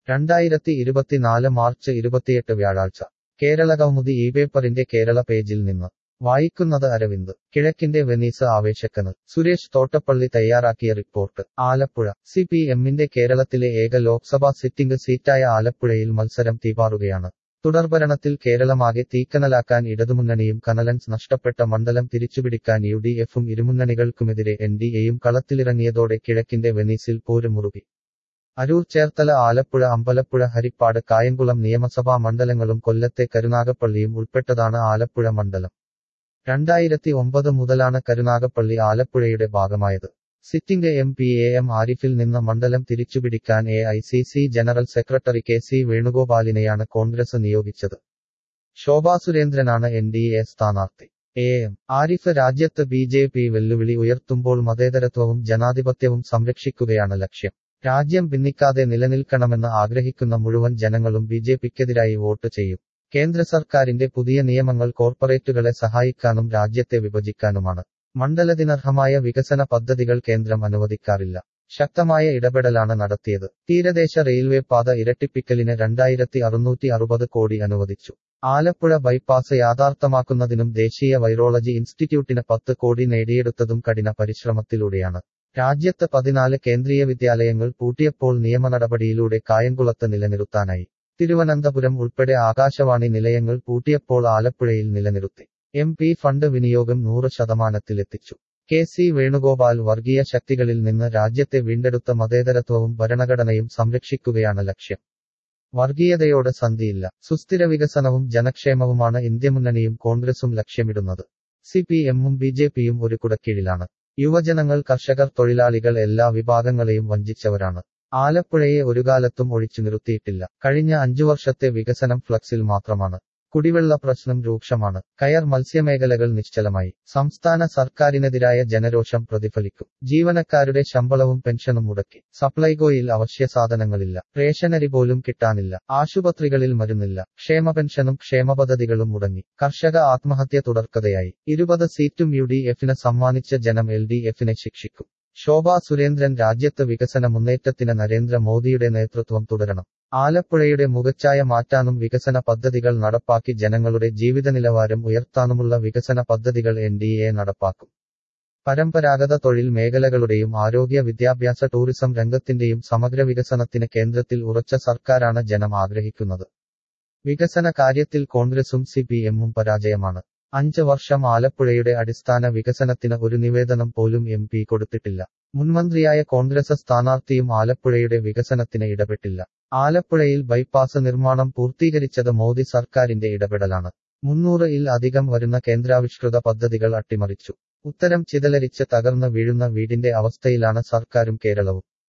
രണ്ടായിരത്തി ഇരുപത്തിനാല് മാർച്ച് ഇരുപത്തിയെട്ട് വ്യാഴാഴ്ച കേരള കൗമുദി ഈ പേപ്പറിന്റെ കേരള പേജിൽ നിന്ന് വായിക്കുന്നത് അരവിന്ദ് കിഴക്കിന്റെ വെനീസ് ആവേശക്കന് സുരേഷ് തോട്ടപ്പള്ളി തയ്യാറാക്കിയ റിപ്പോർട്ട് ആലപ്പുഴ സി പി എമ്മിന്റെ കേരളത്തിലെ ഏക ലോക്സഭാ സിറ്റിംഗ് സീറ്റായ ആലപ്പുഴയിൽ മത്സരം തീപാറുകയാണ് തുടർഭരണത്തിൽ കേരളമാകെ തീക്കനലാക്കാൻ ഇടതുമുന്നണിയും കനലൻസ് നഷ്ടപ്പെട്ട മണ്ഡലം തിരിച്ചുപിടിക്കാൻ യു ഡി എഫും ഇരുമുന്നണികൾക്കുമെതിരെ എൻ ഡി എയും കളത്തിലിറങ്ങിയതോടെ കിഴക്കിന്റെ വെനീസിൽ പോരുമുറുകി അരൂർ ചേർത്തല ആലപ്പുഴ അമ്പലപ്പുഴ ഹരിപ്പാട് കായംകുളം നിയമസഭാ മണ്ഡലങ്ങളും കൊല്ലത്തെ കരുനാഗപ്പള്ളിയും ഉൾപ്പെട്ടതാണ് ആലപ്പുഴ മണ്ഡലം രണ്ടായിരത്തി ഒമ്പത് മുതലാണ് കരുനാഗപ്പള്ളി ആലപ്പുഴയുടെ ഭാഗമായത് sitting M P A M ആരിഫിൽ നിന്ന് മണ്ഡലം തിരിച്ചുപിടിക്കാൻ A I C C general secretary K C വേണുഗോപാലിനെയാണ് കോൺഗ്രസ് നിയോഗിച്ചത് ശോഭാ സുരേന്ദ്രനാണ് എൻ ഡി എ സ്ഥാനാർത്ഥി എ എം ആരിഫ് രാജ്യത്ത് ബി ജെ പി വെല്ലുവിളി ഉയർത്തുമ്പോൾ മതേതരത്വവും ജനാധിപത്യവും സംരക്ഷിക്കുകയാണ് ലക്ഷ്യം രാജ്യം ഭിന്നിക്കാതെ നിലനിൽക്കണമെന്ന് ആഗ്രഹിക്കുന്ന മുഴുവൻ ജനങ്ങളും ബി ജെ പിക്കെതിരായി വോട്ട് ചെയ്യും കേന്ദ്ര സർക്കാരിന്റെ പുതിയ നിയമങ്ങൾ കോർപ്പറേറ്റുകളെ സഹായിക്കാനും രാജ്യത്തെ വിഭജിക്കാനുമാണ് മണ്ഡലത്തിനർഹമായ വികസന പദ്ധതികൾ കേന്ദ്രം അനുവദിക്കാറില്ല ശക്തമായ ഇടപെടലാണ് നടത്തിയത് തീരദേശ റെയിൽവേ പാത ഇരട്ടിപ്പിക്കലിന് രണ്ടായിരത്തി അറുന്നൂറ്റി അറുപത് കോടി അനുവദിച്ചു ആലപ്പുഴ ബൈപ്പാസ് യാഥാർത്ഥ്യമാക്കുന്നതിനും ദേശീയ വൈറോളജി ഇൻസ്റ്റിറ്റ്യൂട്ടിന് പത്ത് കോടി നേടിയെടുത്തതും കഠിന പരിശ്രമത്തിലൂടെയാണ് രാജ്യത്ത് പതിനാല് കേന്ദ്രീയ വിദ്യാലയങ്ങൾ പൂട്ടിയപ്പോൾ നിയമ നടപടിയിലൂടെ കായംകുളത്ത് നിലനിർത്താനായി തിരുവനന്തപുരം ഉൾപ്പെടെ ആകാശവാണി നിലയങ്ങൾ പൂട്ടിയപ്പോൾ ആലപ്പുഴയിൽ നിലനിർത്തി എം പി ഫണ്ട് വിനിയോഗം നൂറ് ശതമാനത്തിലെത്തിച്ചു കെ സി വേണുഗോപാൽ വർഗീയ ശക്തികളിൽ നിന്ന് രാജ്യത്തെ വീണ്ടെടുത്ത മതേതരത്വവും ഭരണഘടനയും സംരക്ഷിക്കുകയാണ് ലക്ഷ്യം വർഗീയതയോട് സന്ധിയില്ല സുസ്ഥിര വികസനവും ജനക്ഷേമവുമാണ് ഇന്ത്യമുന്നണിയും കോൺഗ്രസും ലക്ഷ്യമിടുന്നത് സി പി എമ്മും ബി ജെ പിയും ഒരു കുടക്കീഴിലാണ് യുവജനങ്ങൾ കർഷകർ തൊഴിലാളികൾ എല്ലാ വിഭാഗങ്ങളെയും വഞ്ചിച്ചവരാണ് ആലപ്പുഴയെ ഒരു കാലത്തും ഒഴിച്ചു നിർത്തിയിട്ടില്ല കഴിഞ്ഞ അഞ്ചു വർഷത്തെ വികസനം ഫ്ലക്സിൽ മാത്രമാണ് കുടിവെള്ള പ്രശ്നം രൂക്ഷമാണ് കയർ മത്സ്യമേഖലകൾ നിശ്ചലമായി സംസ്ഥാന സർക്കാരിനെതിരായ ജനരോഷം പ്രതിഫലിക്കും ജീവനക്കാരുടെ ശമ്പളവും പെൻഷനും മുടക്കി സപ്ലൈകോയിൽ അവശ്യ സാധനങ്ങളില്ല റേഷനരി പോലും കിട്ടാനില്ല ആശുപത്രികളിൽ മരുന്നില്ല ക്ഷേമ പെൻഷനും ക്ഷേമ പദ്ധതികളും മുടങ്ങി കർഷക ആത്മഹത്യ തുടർക്കഥയായി ഇരുപത് സീറ്റും യു ഡി എഫിന് സമ്മാനിച്ച ജനം എൽ ഡി എഫിനെ ശിക്ഷിക്കും ശോഭാ സുരേന്ദ്രൻ രാജ്യത്ത് വികസന മുന്നേറ്റത്തിന് നരേന്ദ്രമോദിയുടെ നേതൃത്വം തുടരണം ആലപ്പുഴയുടെ മുഖച്ഛായ മാറ്റാനും വികസന പദ്ധതികൾ നടപ്പാക്കി ജനങ്ങളുടെ ജീവിത നിലവാരം ഉയർത്താനുമുള്ള വികസന പദ്ധതികൾ എൻ ഡി എ നടപ്പാക്കും പരമ്പരാഗത തൊഴിൽ മേഖലകളുടെയും ആരോഗ്യ വിദ്യാഭ്യാസ ടൂറിസം രംഗത്തിന്റെയും സമഗ്ര വികസനത്തിന് കേന്ദ്രത്തിൽ ഉറച്ച സർക്കാരാണ് ജനം ആഗ്രഹിക്കുന്നത് വികസന കാര്യത്തിൽ കോൺഗ്രസും സി പി എമ്മും പരാജയമാണ് അഞ്ച് വർഷം ആലപ്പുഴയുടെ അടിസ്ഥാന വികസനത്തിന് ഒരു നിവേദനം പോലും എം പി കൊടുത്തിട്ടില്ല മുൻമന്ത്രിയായ കോൺഗ്രസ് സ്ഥാനാർത്ഥിയും ആലപ്പുഴയുടെ വികസനത്തിന് ഇടപെട്ടില്ല ആലപ്പുഴയിൽ ബൈപ്പാസ് നിർമ്മാണം പൂർത്തീകരിച്ചത് മോദി സർക്കാരിന്റെ ഇടപെടലാണ് മുന്നൂറ് ഇൽ അധികം വരുന്ന കേന്ദ്രാവിഷ്കൃത പദ്ധതികൾ അട്ടിമറിച്ചു ഉത്തരം ചിതലരിച്ച് തകർന്ന് വീഴുന്ന വീടിന്റെ അവസ്ഥയിലാണ് സർക്കാരും കേരളവും